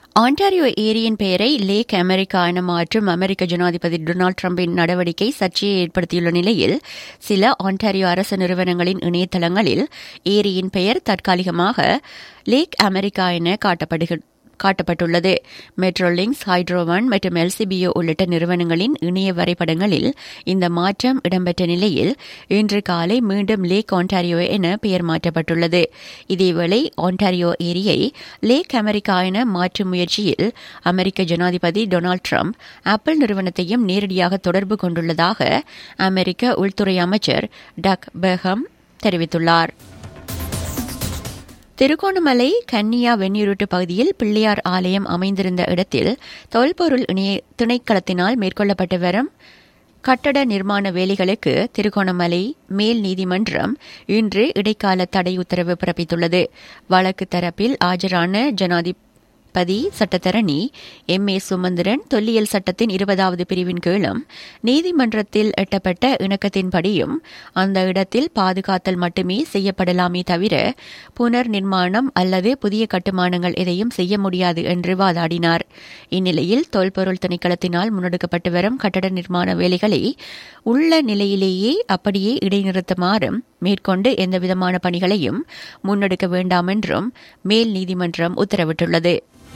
Ontario ஏரியின் பெயரை lakh America என மாற்றும் அமெரிக்க ஜனாதிபதி டொனால்டு டிரம்பின் நடவடிக்கை சர்ச்சையை ஏற்படுத்தியுள்ள நிலையில் சில ஆண்டாரியோ அரசு நிறுவனங்களின் இணையதளங்களில் ஏரியின் பெயர் தற்காலிகமாக லேக் அமெரிக்கா என காட்டப்படுகிறது காட்டப்பட்டுள்ளது மெட்ரோலிங்ஸ் ஹைட்ரோவன் மற்றும் எல்சிபிஓ உள்ளிட்ட நிறுவனங்களின் இணைய வரைபடங்களில் இந்த மாற்றம் இடம்பெற்ற நிலையில் இன்று காலை மீண்டும் லேக் ஆண்டாரியோ என பெயர் மாற்றப்பட்டுள்ளது இதேவேளை ஆண்டாரியோ ஏரியை லேக் அமெரிக்கா என மாற்றும் முயற்சியில் அமெரிக்க ஜனாதிபதி டொனால்டு ட்ரம்ப் ஆப்பிள் நிறுவனத்தையும் நேரடியாக தொடர்பு கொண்டுள்ளதாக அமெரிக்க உள்துறை அமைச்சர் டக் பெஹம் தெரிவித்துள்ளார் திருகோணமலை கன்னியா வெந்நீருட்டு பகுதியில் பிள்ளையார் ஆலயம் அமைந்திருந்த இடத்தில் தொல்பொருள் இணைய திணைக்களத்தினால் மேற்கொள்ளப்பட்டு வரும் கட்டட நிர்மாண வேலைகளுக்கு திருகோணமலை மேல் நீதிமன்றம் இன்று இடைக்கால தடை உத்தரவு பிறப்பித்துள்ளது வழக்கு தரப்பில் ஆஜரான ஜனாதிபதி பதி சட்டத்தரணி எம் ஏ சுமந்திரன் தொல்லியல் சட்டத்தின் இருபதாவது பிரிவின் கீழும் நீதிமன்றத்தில் எட்டப்பட்ட இணக்கத்தின்படியும் அந்த இடத்தில் பாதுகாத்தல் மட்டுமே செய்யப்படலாமே தவிர புனர் நிர்மாணம் அல்லது புதிய கட்டுமானங்கள் எதையும் செய்ய முடியாது என்று வாதாடினார் இந்நிலையில் தொல்பொருள் திணைக்களத்தினால் முன்னெடுக்கப்பட்டு வரும் கட்டட நிர்மாண வேலைகளை உள்ள நிலையிலேயே அப்படியே இடைநிறுத்துமாறும் மேற்கொண்டு எந்தவிதமான பணிகளையும் முன்னெடுக்க வேண்டாம் என்றும் மேல் நீதிமன்றம் உத்தரவிட்டுள்ளது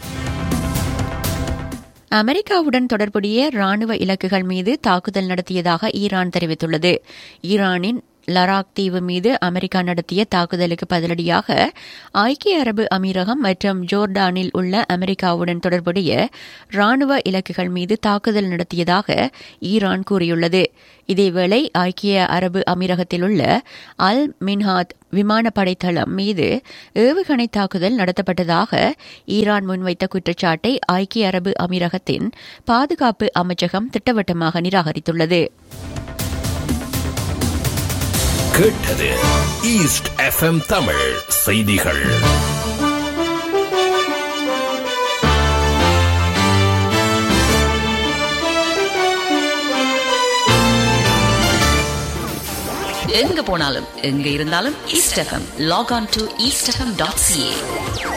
அமெரிக்காவுடன் தொடர்புடைய ராணுவ இலக்குகள் மீது தாக்குதல் நடத்தியதாக ஈரான் தெரிவித்துள்ளது ஈரானின் லராக் தீவு மீது அமெரிக்கா நடத்திய தாக்குதலுக்கு பதிலடியாக ஐக்கிய அரபு அமீரகம் மற்றும் ஜோர்டானில் உள்ள அமெரிக்காவுடன் தொடர்புடைய ராணுவ இலக்குகள் மீது தாக்குதல் நடத்தியதாக ஈரான் கூறியுள்ளது இதேவேளை ஐக்கிய அரபு அமீரகத்தில் உள்ள அல் மின்ஹாத் விமானப்படை தளம் மீது ஏவுகணை தாக்குதல் நடத்தப்பட்டதாக ஈரான் முன்வைத்த குற்றச்சாட்டை ஐக்கிய அரபு அமீரகத்தின் பாதுகாப்பு அமைச்சகம் திட்டவட்டமாக நிராகரித்துள்ளது கேட்டது ஈஸ்ட் எஃப்எம் தமிழ் செய்திகள் எங்க போனாலும் எங்க இருந்தாலும் East FM log on to East FM dot CA